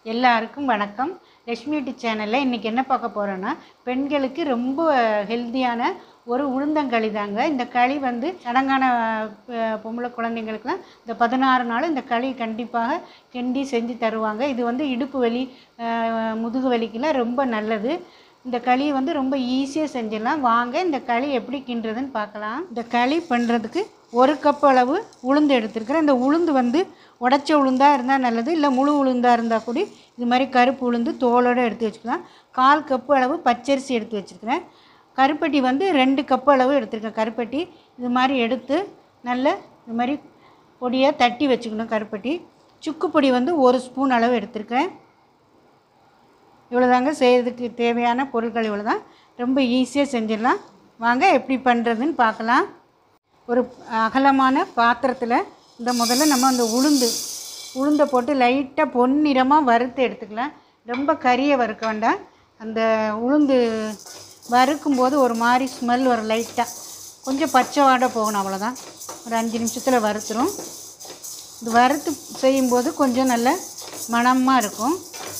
எல்லாருக்கும் வணக்கம் லக்ஷ்மி டி சேனலில் இன்றைக்கி என்ன பார்க்க போகிறோன்னா பெண்களுக்கு ரொம்ப ஹெல்த்தியான ஒரு உளுந்தங்களி தாங்க இந்த களி வந்து சடங்கான அஹ், பொம்பளை குழந்தைங்களுக்குலாம் இந்த பதினாறு நாள் இந்த களி கண்டிப்பாக கிண்டி செஞ்சு தருவாங்க இது வந்து இடுப்பு வலி அஹ், முதுகு வலிக்கெல்லாம் ரொம்ப நல்லது இந்த களி வந்து ரொம்ப ஈஸியாக செஞ்சிடலாம் வாங்க இந்த களி எப்படி கிண்டுறதுன்னு பார்க்கலாம் இந்த களி பண்ணுறதுக்கு ஒரு கப் அளவு உளுந்து எடுத்துருக்கிறேன் இந்த உளுந்து வந்து உடச்ச உளுந்தாக இருந்தால் நல்லது இல்லை முழு உளுந்தாக இருந்தால் கூட இது மாதிரி கருப்பு உளுந்து தோலோடு எடுத்து வச்சுக்கலாம் கால் கப்பு அளவு பச்சரிசி எடுத்து வச்சுருக்கிறேன் கருப்பட்டி வந்து ரெண்டு கப் அளவு எடுத்திருக்கேன் கருப்பட்டி இது மாதிரி எடுத்து நல்ல இது மாதிரி பொடியாக தட்டி வச்சுக்கணும் கருப்பட்டி சுக்கு பொடி வந்து ஒரு ஸ்பூன் அளவு எடுத்திருக்கேன் இவ்வளோதாங்க செய்கிறதுக்கு தேவையான பொருட்கள் இவ்வளோ தான் ரொம்ப ஈஸியாக செஞ்சிடலாம் வாங்க எப்படி பண்ணுறதுன்னு பார்க்கலாம் ஒரு அகலமான பாத்திரத்தில் இந்த முதல்ல நம்ம அந்த உளுந்து உளுந்தை போட்டு லைட்டாக பொன்னிறமாக வறுத்து எடுத்துக்கலாம் ரொம்ப கறியை வறுக்க வேண்டாம் அந்த உளுந்து வறுக்கும்போது ஒரு மாதிரி ஸ்மெல் வரும் லைட்டாக கொஞ்சம் பச்சை வாடை போகணும் அவ்வளோதான் ஒரு அஞ்சு நிமிஷத்தில் வறுத்துரும் இது வறுத்து செய்யும்போது கொஞ்சம் நல்ல மணமாக இருக்கும்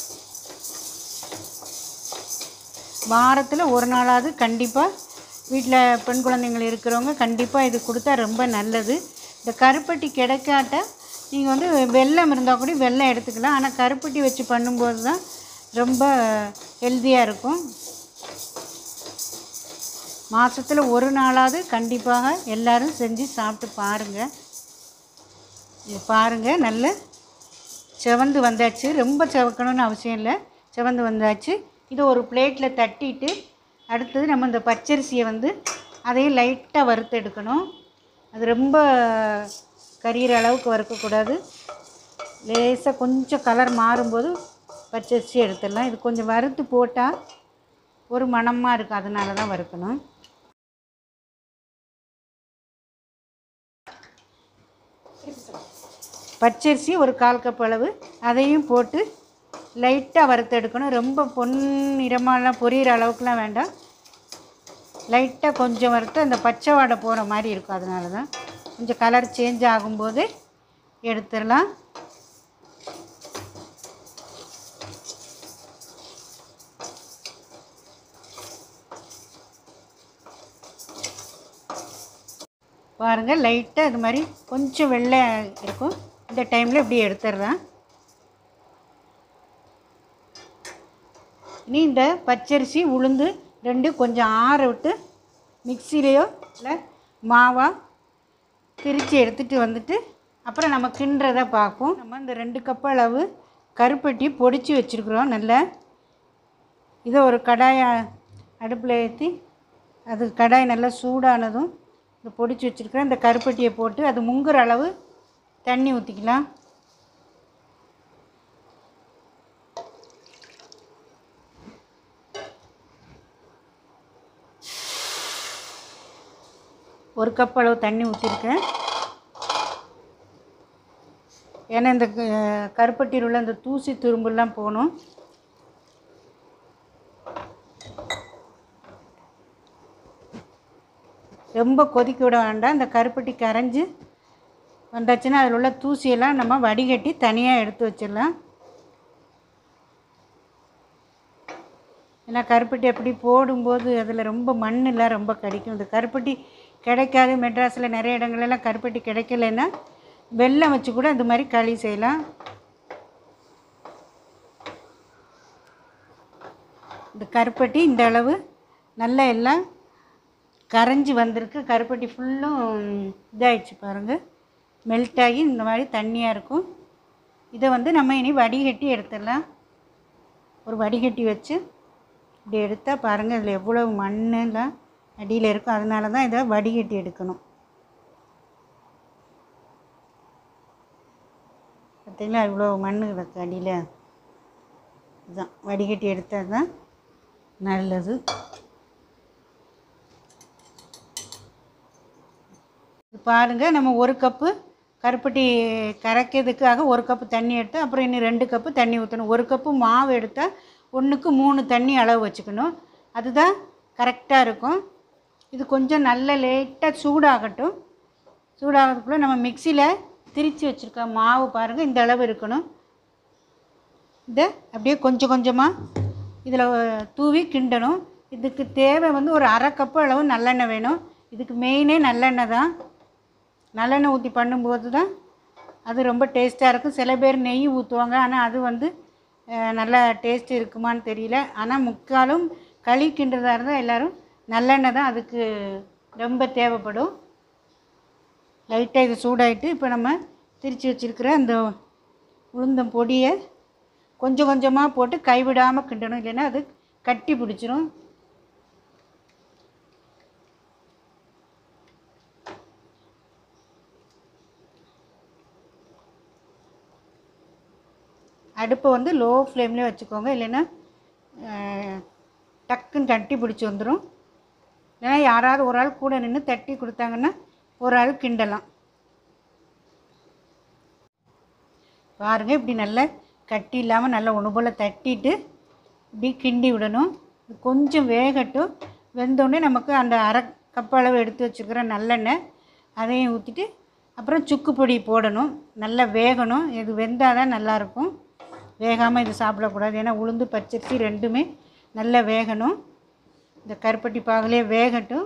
வாரத்தில் ஒரு நாளாவது கண்டிப்பாக வீட்டில் பெண் குழந்தைங்கள் இருக்கிறவங்க கண்டிப்பாக இது கொடுத்தா ரொம்ப நல்லது இந்த கருப்பட்டி கிடைக்காட்ட நீங்கள் வந்து வெல்லம் இருந்தால் கூட வெல்லம் எடுத்துக்கலாம் ஆனால் கருப்பட்டி வச்சு பண்ணும்போது தான் ரொம்ப ஹெல்த்தியாக இருக்கும் மாதத்தில் ஒரு நாளாவது கண்டிப்பாக எல்லாரும் செஞ்சு சாப்பிட்டு பாருங்கள் இது பாருங்கள் நல்ல செவந்து வந்தாச்சு ரொம்ப செவக்கணும்னு அவசியம் இல்லை செவந்து வந்தாச்சு இதை ஒரு பிளேட்டில் தட்டிட்டு அடுத்தது நம்ம இந்த பச்சரிசியை வந்து அதையும் லைட்டாக வறுத்து எடுக்கணும் அது ரொம்ப கரியிற அளவுக்கு வறுக்கக்கூடாது லேசாக கொஞ்சம் கலர் மாறும்போது பச்சரிசி எடுத்துடலாம் இது கொஞ்சம் வறுத்து போட்டால் ஒரு மணமாக இருக்கும் அதனால தான் வறுக்கணும் பச்சரிசி ஒரு கால் கப் அளவு அதையும் போட்டு லைட்டாக வறுத்து எடுக்கணும் ரொம்ப பொன்னிறமாலாம் பொரியிற அளவுக்குலாம் வேண்டாம் லைட்டாக கொஞ்சம் வறுத்து அந்த பச்சை வாடை போகிற மாதிரி இருக்கும் அதனால தான் கொஞ்சம் கலர் சேஞ்ச் ஆகும்போது எடுத்துடலாம் பாருங்கள் லைட்டாக இது மாதிரி கொஞ்சம் வெள்ளை இருக்கும் இந்த டைமில் இப்படி எடுத்துடுறேன் இனி இந்த பச்சரிசி உளுந்து ரெண்டு கொஞ்சம் ஆற விட்டு மிக்சிலேயோ இல்லை மாவா திரித்து எடுத்துகிட்டு வந்துட்டு அப்புறம் நம்ம கிண்டுறதை பார்ப்போம் நம்ம இந்த ரெண்டு கப் அளவு கருப்பட்டி பொடிச்சு வச்சுருக்குறோம் நல்லா இதை ஒரு கடாயை அடுப்பில் ஏற்றி அது கடாய் நல்லா சூடானதும் இந்த பொடிச்சு வச்சுருக்கிறேன் இந்த கருப்பட்டியை போட்டு அது முங்குற அளவு தண்ணி ஊற்றிக்கலாம் ஒரு கப் அளவு தண்ணி ஊற்றிருக்கேன் ஏன்னா இந்த க- கருப்பட்டியில் உள்ள அந்த தூசி துரும்புலாம் போகணும் ரொம்ப கொதிக்க விட வேண்டாம் இந்த கருப்பட்டி கரைஞ்சி வந்தாச்சுன்னா அதில் உள்ள தூசியெல்லாம் நம்ம வடிகட்டி தனியாக எடுத்து வச்சிடலாம் ஏன்னா கருப்பட்டி அப்படி போடும்போது அதில் ரொம்ப மண்ணெல்லாம் ரொம்ப கிடைக்கும் இந்த கருப்பட்டி கிடைக்காது மெட்ராஸில் நிறைய இடங்கள்லாம் கருப்பட்டி கிடைக்கலன்னா வெல்லம் வச்சு கூட இந்த மாதிரி களி செய்யலாம் இந்த கருப்பட்டி இந்த அளவு நல்லா எல்லாம் கரைஞ்சி வந்திருக்கு கருப்பட்டி ஃபுல்லும் இதாகிடுச்சு பாருங்கள் மெல்ட் ஆகி இந்த மாதிரி தண்ணியாக இருக்கும் இதை வந்து நம்ம இனி வடிகட்டி எடுத்துடலாம் ஒரு வடிகட்டி வச்சு இப்படி எடுத்தால் பாருங்கள் இதில் எவ்வளோ மண்ணெல்லாம் அடியில் இருக்கும் அதனால தான் இதை வடிகட்டி எடுக்கணும் பார்த்தீங்களா இவ்வளோ மண் கிடக்கு அடியில் இதுதான் வடிகட்டி எடுத்தால் தான் நல்லது இது பாருங்கள் நம்ம ஒரு கப்பு கருப்பட்டி கரைக்கிறதுக்காக ஒரு கப்பு தண்ணி எடுத்து அப்புறம் இன்னும் ரெண்டு கப்பு தண்ணி ஊற்றணும் ஒரு கப்பு மாவு எடுத்தால் ஒன்றுக்கு மூணு தண்ணி அளவு வச்சுக்கணும் அதுதான் கரெக்டாக இருக்கும் இது கொஞ்சம் நல்ல லேட்டாக சூடாகட்டும் சூடாகிறதுக்குள்ளே நம்ம மிக்சியில் திரித்து வச்சுருக்க மாவு பாருங்கள் இந்த அளவு இருக்கணும் இதை அப்படியே கொஞ்சம் கொஞ்சமாக இதில் தூவி கிண்டணும் இதுக்கு தேவை வந்து ஒரு அரை கப்பு அளவு நல்லெண்ணெய் வேணும் இதுக்கு மெயினே நல்லெண்ணெய் தான் நல்லெண்ணெய் ஊற்றி பண்ணும்போது தான் அது ரொம்ப டேஸ்ட்டாக இருக்கும் சில பேர் நெய் ஊற்றுவாங்க ஆனால் அது வந்து அஹ், நல்லா டேஸ்ட் இருக்குமான்னு தெரியல ஆனால் முக்காலும் களி கிண்டுறதா இருந்தால் எல்லோரும் நல்லெண்ணெய் தான் அதுக்கு ரொம்ப தேவைப்படும் லைட்டாக இது சூடாயிட்டு இப்போ நம்ம திரித்து வச்சுருக்கிற அந்த உளுந்தம் பொடியை கொஞ்சம் கொஞ்சமாக போட்டு கைவிடாமல் கிண்டணும் இல்லைன்னா அது கட்டி பிடிச்சிரும் அடுப்பை வந்து லோ ஃப்ளேம்லேயே வச்சுக்கோங்க இல்லைன்னா அஹ், டக்குன்னு கட்டி பிடிச்சி வந்துடும் இல்லைன்னா யாராவது ஒரு ஆள் கூட நின்று தட்டி கொடுத்தாங்கன்னா ஒரு ஆள் கிண்டலாம் பாருங்கள் இப்படி நல்லா கட்டி இல்லாமல் நல்லா ஒன்று போல் தட்டிட்டு இப்படி கிண்டி விடணும் இது கொஞ்சம் வேகட்டும் வெந்தோடனே நமக்கு அந்த அரை கப் அளவு எடுத்து வச்சுக்கிற நல்லெண்ணெய் அதையும் ஊற்றிட்டு அப்புறம் சுக்கு பொடி போடணும் நல்லா வேகணும் இது வெந்தால் தான் நல்லாயிருக்கும் வேகாமல் இது சாப்பிடக்கூடாது ஏன்னா உளுந்து பச்சரிசி ரெண்டுமே நல்லா வேகணும் இந்த கருப்பட்டி பாகுலே வேகட்டும்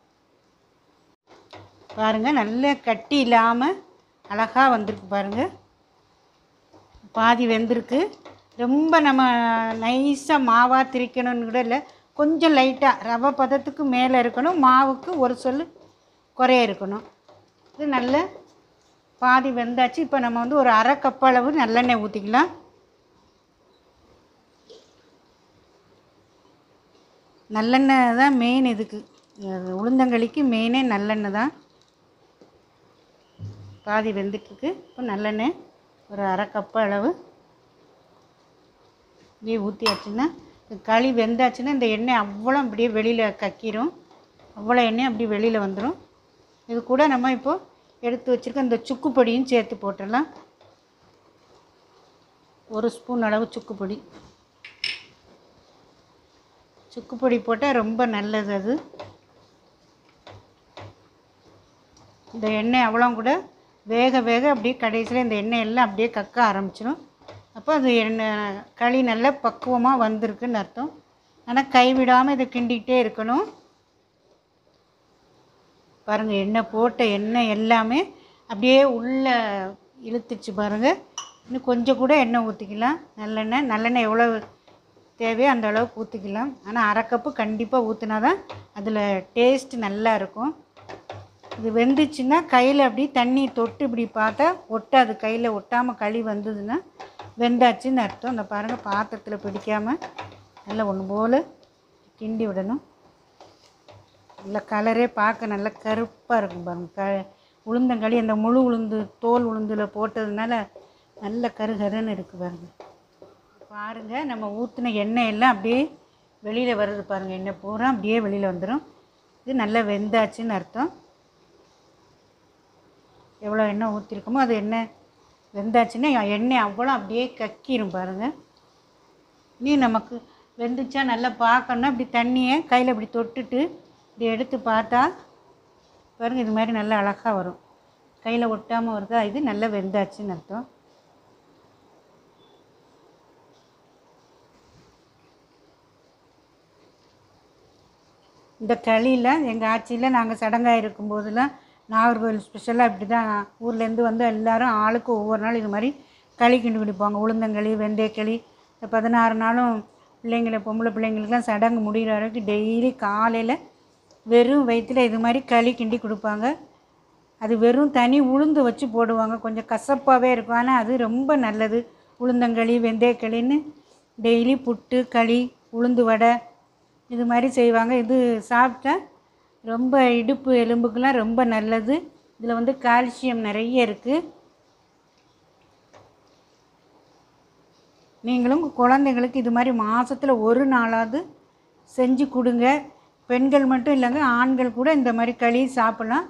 பாருங்கள் நல்ல கட்டி இல்லாமல் அழகாக வந்திருக்கு பாருங்கள் பாதி வெந்திருக்கு ரொம்ப நம்ம நைஸாக மாவாக திரிக்கணும்னு கூட இல்லை கொஞ்சம் லைட்டாக ரவை பதத்துக்கு மேலே இருக்கணும் மாவுக்கு ஒரு சொல் குறைய இருக்கணும் இது நல்ல பாதி வெந்தாச்சு இப்போ நம்ம வந்து ஒரு அரை கப் அளவு நல்லெண்ணெய் ஊற்றிக்கலாம் நல்லெண்ணெய் தான் மெயின் இதுக்கு அது உளுந்தங்களிக்கு மெயினே நல்லெண்ணெய் தான் பாதி வெந்துட்டுருக்கு இப்போ நல்லெண்ணெய் ஒரு அரை கப்பு அளவு இப்படியே ஊற்றியாச்சுன்னா இந்த களி வெந்தாச்சுன்னா இந்த எண்ணெய் அவ்வளோ அப்படியே வெளியில் கக்கிரும் அவ்வளோ எண்ணெய் அப்படியே வெளியில் வந்துடும் இது கூட நம்ம இப்போது எடுத்து வச்சுருக்க இந்த சுக்கு பொடியும் சேர்த்து போட்டுடலாம் ஒரு ஸ்பூன் அளவு சுக்கு பொடி சுக்கு பொடி போட்டால் ரொம்ப நல்லது அது இந்த எண்ணெய் அவ்வளோ கூட வேக வேக அப்படியே கடைசியில் இந்த எண்ணெய் எல்லாம் அப்படியே கக்க ஆரம்பிச்சிடும் அப்போ அது எண்ணெய் களி நல்ல பக்குவமாக வந்திருக்குன்னு அர்த்தம் ஆனால் கைவிடாமல் இதை கிண்டிக்கிட்டே இருக்கணும் பாருங்கள் எண்ணெய் போட்ட எண்ணெய் எல்லாமே அப்படியே உள்ளே இழுத்துச்சு பாருங்கள் இன்னும் கொஞ்சம் கூட எண்ணெய் ஊற்றிக்கலாம் நல்லெண்ணெய் நல்லெண்ணெய் எவ்வளோ தேவையோ அந்த அளவுக்கு ஊற்றிக்கலாம் ஆனால் அரை கப்பு கண்டிப்பாக ஊற்றினா தான் அதில் டேஸ்ட் நல்லா இருக்கும் இது வெந்துச்சுன்னா கையில் அப்படி தண்ணி தொட்டு இப்படி பார்த்தா ஒட்டாது கையில் ஒட்டாமல் களி வந்ததுன்னா வெந்தாச்சுன்னு அர்த்தம் இந்த பாருங்கள் பாத்திரத்தில் பிடிக்காமல் நல்லா ஒன்று போல் கிண்டி விடணும் நல்ல கலரே பார்க்க நல்ல கருப்பாக இருக்கும் பாருங்க க உளுந்தங்களி அந்த முழு உளுந்து தோல் உளுந்தில் போட்டதுனால நல்ல கருகருன்னு இருக்குது பாருங்க பாருங்கள் நம்ம ஊற்றின எண்ணெய் எல்லாம் அப்படியே வெளியில் வருது பாருங்கள் எண்ணெய் பூரா அப்படியே வெளியில் வந்துடும் இது நல்லா வெந்தாச்சுன்னு அர்த்தம் எவ்வளோ எண்ணெய் ஊற்றிருக்கோமோ அது எண்ணெய் வெந்தாச்சுன்னா எண்ணெய் அவ்வளோ அப்படியே கக்கிரும் பாருங்கள் நீ நமக்கு வெந்துச்சா நல்லா பார்க்கணுன்னா இப்படி தண்ணியை கையில் இப்படி தொட்டுட்டு இப்படி எடுத்து பார்த்தா பாருங்கள் இது மாதிரி நல்லா அழகாக வரும் கையில் ஒட்டாமல் வருதா இது நல்லா வெந்தாச்சுன்னு அர்த்தம் இந்த களியில் எங்கள் ஆட்சியில் நாங்கள் சடங்காக இருக்கும்போதெல்லாம் நாகர்கோவில் ஸ்பெஷலாக இப்படி தான் ஊர்லேருந்து வந்து எல்லாரும் ஆளுக்கு ஒவ்வொரு நாள் இது மாதிரி களி கிண்டு குடிப்பாங்க உளுந்தங்களி வெந்தயக்களி இந்த பதினாறு நாளும் பிள்ளைங்களை பொம்பளை பிள்ளைங்களுக்குலாம் சடங்கு முடிகிற வரைக்கும் டெய்லி காலையில் வெறும் வயிற்றில் இது மாதிரி களி கிண்டி கொடுப்பாங்க அது வெறும் தனி உளுந்து வச்சு போடுவாங்க கொஞ்சம் கசப்பாகவே இருக்கும் ஆனால் அது ரொம்ப நல்லது உளுந்தங்களி வெந்தயக்களின்னு டெய்லி புட்டு களி உளுந்து வடை இது மாதிரி செய்வாங்க இது சாப்பிட்டா ரொம்ப இடுப்பு எலும்புக்கெலாம் ரொம்ப நல்லது இதில் வந்து கால்சியம் நிறைய இருக்குது நீங்களும் உங்க குழந்தைங்களுக்கு இது மாதிரி மாதத்தில் ஒரு நாளாவது செஞ்சு கொடுங்க பெண்கள் மட்டும் இல்லைங்க ஆண்கள் கூட இந்த மாதிரி களி சாப்பிட்லாம்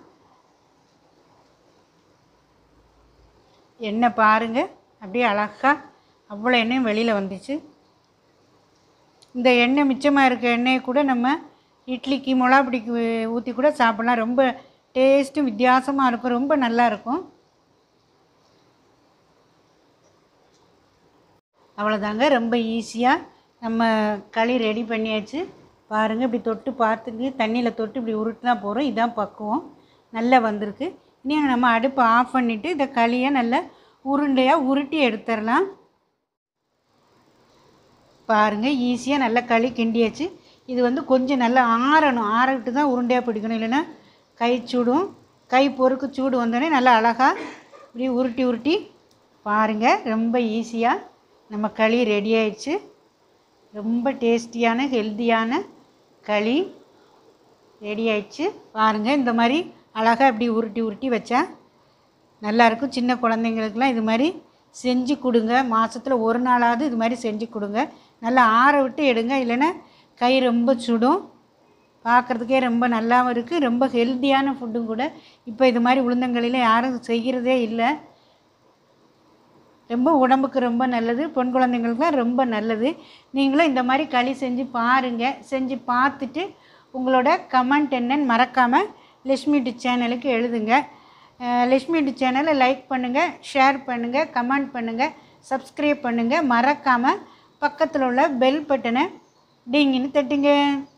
எண்ணெய் பாருங்கள் அப்படியே அழகாக அவ்வளோ எண்ணெயும் வெளியில் வந்துச்சு இந்த எண்ணெய் மிச்சமாக இருக்க எண்ணெயை கூட நம்ம இட்லிக்கு மிளகாப்பிடிக்கு ஊற்றி கூட சாப்பிட்லாம் ரொம்ப டேஸ்ட்டும் வித்தியாசமாக இருக்கும் ரொம்ப நல்லா இருக்கும் அவ்வளோதாங்க ரொம்ப ஈஸியாக நம்ம களி ரெடி பண்ணியாச்சு பாருங்கள் இப்படி தொட்டு பார்த்துட்டு தண்ணியில் தொட்டு இப்படி உருட்டினா போகிறோம் இதான் பக்குவம் நல்லா வந்திருக்கு இனி நம்ம அடுப்பை ஆஃப் பண்ணிவிட்டு இந்த களியை நல்லா உருண்டையாக உருட்டி எடுத்துடலாம் பாருங்கள் ஈஸியாக நல்லா களி கிண்டியாச்சு இது வந்து கொஞ்சம் நல்லா ஆறணும் ஆறவிட்டு தான் உருண்டையாக பிடிக்கணும் இல்லைன்னா கை சூடும் கை பொறுக்கு சூடு வந்தோடனே நல்லா அழகாக இப்படி உருட்டி உருட்டி பாருங்கள் ரொம்ப ஈஸியாக நம்ம களி ரெடி ஆயிடுச்சு ரொம்ப டேஸ்டியான ஹெல்த்தியான களி ரெடி ஆயிடுச்சு பாருங்கள் இந்த மாதிரி அழகாக இப்படி உருட்டி உருட்டி வச்சா நல்லாயிருக்கும் சின்ன குழந்தைங்களுக்குலாம் இது மாதிரி செஞ்சு கொடுங்க மாதத்தில் ஒரு நாளாவது இது மாதிரி செஞ்சு கொடுங்க நல்லா ஆற விட்டு எடுங்க இல்லைன்னா கை ரொம்ப சுடும் பார்க்குறதுக்கே ரொம்ப நல்லாவும் இருக்குது ரொம்ப ஹெல்த்தியான ஃபுட்டும் கூட இப்போ இது மாதிரி உளுந்தங்களில யாரும் செய்கிறதே இல்லை ரொம்ப உடம்புக்கு ரொம்ப நல்லது பெண் குழந்தைங்களுக்குலாம் ரொம்ப நல்லது நீங்களும் இந்த மாதிரி களி செஞ்சு பாருங்கள் செஞ்சு பார்த்துட்டு உங்களோட கமெண்ட் என்னன்னு மறக்காமல் லக்ஷ்மி டு சேனலுக்கு எழுதுங்க அஹ் லக்ஷ்மி டு சேனலை லைக் பண்ணுங்கள் ஷேர் பண்ணுங்கள் கமெண்ட் பண்ணுங்கள் சப்ஸ்கிரைப் பண்ணுங்கள் மறக்காமல் பக்கத்தில் உள்ள பெல் பட்டனை டிங்கின்னு தட்டுங்க